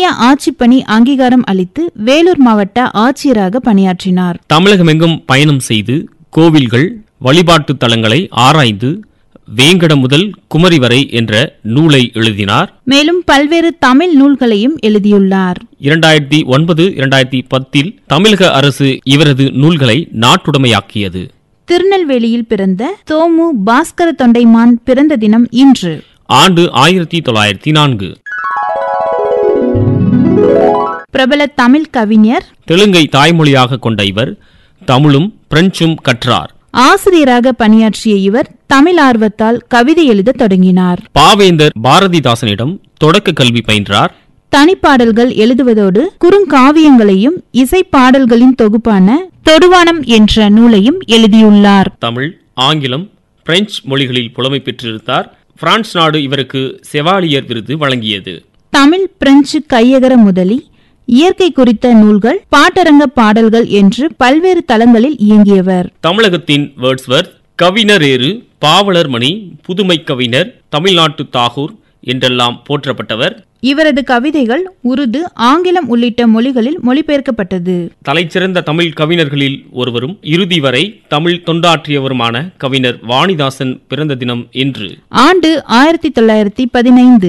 இந்திய ஆட்சிப்பணி அங்கீகாரம் அளித்து வேலூர் மாவட்ட ஆட்சியராக பணியாற்றினார் தமிழகமெங்கும் பயணம் செய்து கோவில்கள் வழிபாட்டு தலங்களை ஆராய்ந்து வேங்கடம் முதல் குமரி வரை என்ற நூலை எழுதினார் மேலும் பல்வேறு தமிழ் நூல்களையும் எழுதியுள்ளார் இரண்டாயிரத்தி ஒன்பது இரண்டாயிரத்தி பத்தில் தமிழக அரசு இவரது நூல்களை நாட்டுடைமையாக்கியது திருநெல்வேலியில் பிறந்த தோமு பாஸ்கர தொண்டைமான் பிறந்த தினம் இன்று ஆண்டு ஆயிரத்தி தொள்ளாயிரத்தி நான்கு பிரபல தமிழ் கவிஞர் தெலுங்கை தாய்மொழியாக கொண்ட இவர் தமிழும் பிரெஞ்சும் கற்றார் ஆசிரியராக பணியாற்றிய இவர் தமிழ் ஆர்வத்தால் கவிதை எழுதத் தொடங்கினார் பாவேந்தர் பாரதிதாசனிடம் தொடக்க கல்வி பயின்றார் தனிப்பாடல்கள் எழுதுவதோடு குறுங்காவியங்களையும் இசைப்பாடல்களின் தொகுப்பான தொடுவானம் என்ற நூலையும் எழுதியுள்ளார் தமிழ் ஆங்கிலம் பிரெஞ்சு மொழிகளில் புலமை பெற்றிருந்தார் பிரான்ஸ் நாடு இவருக்கு செவாலியர் விருது வழங்கியது தமிழ் பிரெஞ்சு கையகர முதலி இயற்கை குறித்த நூல்கள் பாட்டரங்க பாடல்கள் என்று பல்வேறு தளங்களில் இயங்கியவர் தமிழகத்தின் வேர்ட்ஸ்வர்த் கவிஞரேறு பாவலர் மணி புதுமை கவிஞர் தமிழ்நாட்டு தாகூர் என்றெல்லாம் போற்றப்பட்டவர் இவரது கவிதைகள் உருது ஆங்கிலம் உள்ளிட்ட மொழிகளில் மொழிபெயர்க்கப்பட்டது தலைச்சிறந்த தமிழ் கவிஞர்களில் ஒருவரும் இறுதி வரை தமிழ் தொண்டாற்றியவருமான கவிஞர் வாணிதாசன் பிறந்த தினம் இன்று ஆண்டு ஆயிரத்தி தொள்ளாயிரத்தி பதினைந்து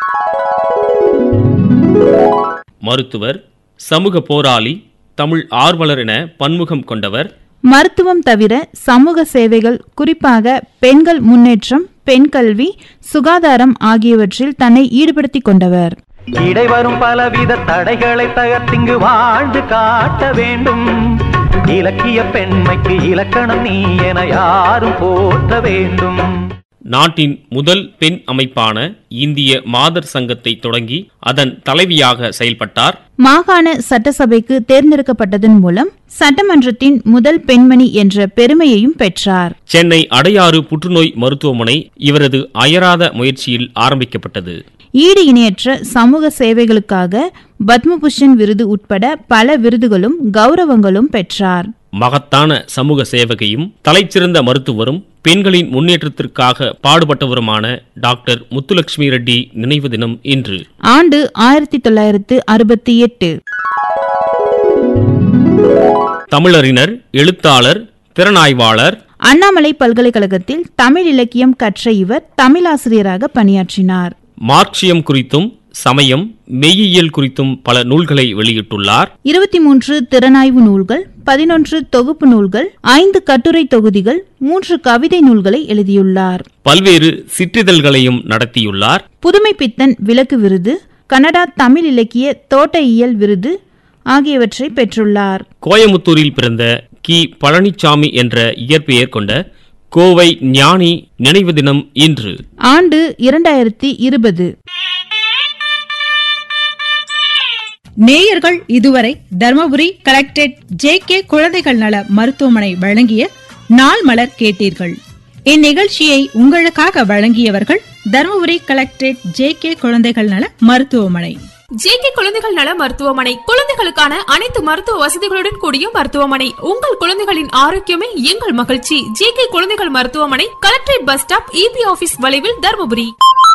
மருத்துவர் சமூக போராளி தமிழ் ஆர்வலர் என பன்முகம் கொண்டவர் மருத்துவம் தவிர சமூக சேவைகள் குறிப்பாக பெண்கள் முன்னேற்றம் பெண் கல்வி சுகாதாரம் ஆகியவற்றில் தன்னை ஈடுபடுத்திக் கொண்டவர் இடைவரும் பலவித தடைகளை தகர்த்திங்கு வாழ்ந்து காட்ட வேண்டும் இலக்கிய பெண்மைக்கு இலக்கணம் நீ என யாரும் போற்ற வேண்டும் நாட்டின் முதல் பெண் அமைப்பான இந்திய மாதர் சங்கத்தை தொடங்கி அதன் தலைவியாக செயல்பட்டார் மாகாண சட்டசபைக்கு தேர்ந்தெடுக்கப்பட்டதன் மூலம் சட்டமன்றத்தின் முதல் பெண்மணி என்ற பெருமையையும் பெற்றார் சென்னை அடையாறு புற்றுநோய் மருத்துவமனை இவரது அயராத முயற்சியில் ஆரம்பிக்கப்பட்டது ஈடு இணையற்ற சமூக சேவைகளுக்காக பத்மபூஷன் விருது உட்பட பல விருதுகளும் கௌரவங்களும் பெற்றார் மகத்தான சமூக சேவகையும் தலைச்சிறந்த மருத்துவரும் பெண்களின் முன்னேற்றத்திற்காக பாடுபட்டவருமான டாக்டர் முத்துலட்சுமி ரெட்டி நினைவு தினம் இன்று ஆண்டு ஆயிரத்தி தொள்ளாயிரத்து அறுபத்தி எட்டு தமிழறிஞர் எழுத்தாளர் திறனாய்வாளர் அண்ணாமலை பல்கலைக்கழகத்தில் தமிழ் இலக்கியம் கற்ற இவர் தமிழாசிரியராக பணியாற்றினார் மார்க்சியம் குறித்தும் சமயம் மெய்யியல் குறித்தும் பல நூல்களை வெளியிட்டுள்ளார் இருபத்தி மூன்று திறனாய்வு நூல்கள் பதினொன்று தொகுப்பு நூல்கள் ஐந்து கட்டுரை தொகுதிகள் மூன்று கவிதை நூல்களை எழுதியுள்ளார் பல்வேறு சிற்றிதழ்களையும் நடத்தியுள்ளார் புதுமை பித்தன் விளக்கு விருது கனடா தமிழ் இலக்கிய தோட்ட இயல் விருது ஆகியவற்றை பெற்றுள்ளார் கோயமுத்தூரில் பிறந்த கி பழனிச்சாமி என்ற இயற்பெயர் கொண்ட கோவை ஞானி நினைவு தினம் இன்று ஆண்டு இரண்டாயிரத்தி இருபது நேயர்கள் இதுவரை தர்மபுரி கலெக்டரேட் ஜே கே குழந்தைகள் நல மருத்துவமனை வழங்கிய நாள் மலர் கேட்டீர்கள் இந்நிகழ்ச்சியை உங்களுக்காக வழங்கியவர்கள் தர்மபுரி கலெக்டரேட் ஜே கே குழந்தைகள் நல மருத்துவமனை ஜேகே குழந்தைகள் நல மருத்துவமனை குழந்தைகளுக்கான அனைத்து மருத்துவ வசதிகளுடன் கூடிய மருத்துவமனை உங்கள் குழந்தைகளின் ஆரோக்கியமே எங்கள் மகிழ்ச்சி ஜேகே குழந்தைகள் மருத்துவமனை collectorate bus stop EB office வளைவில் தருமபுரி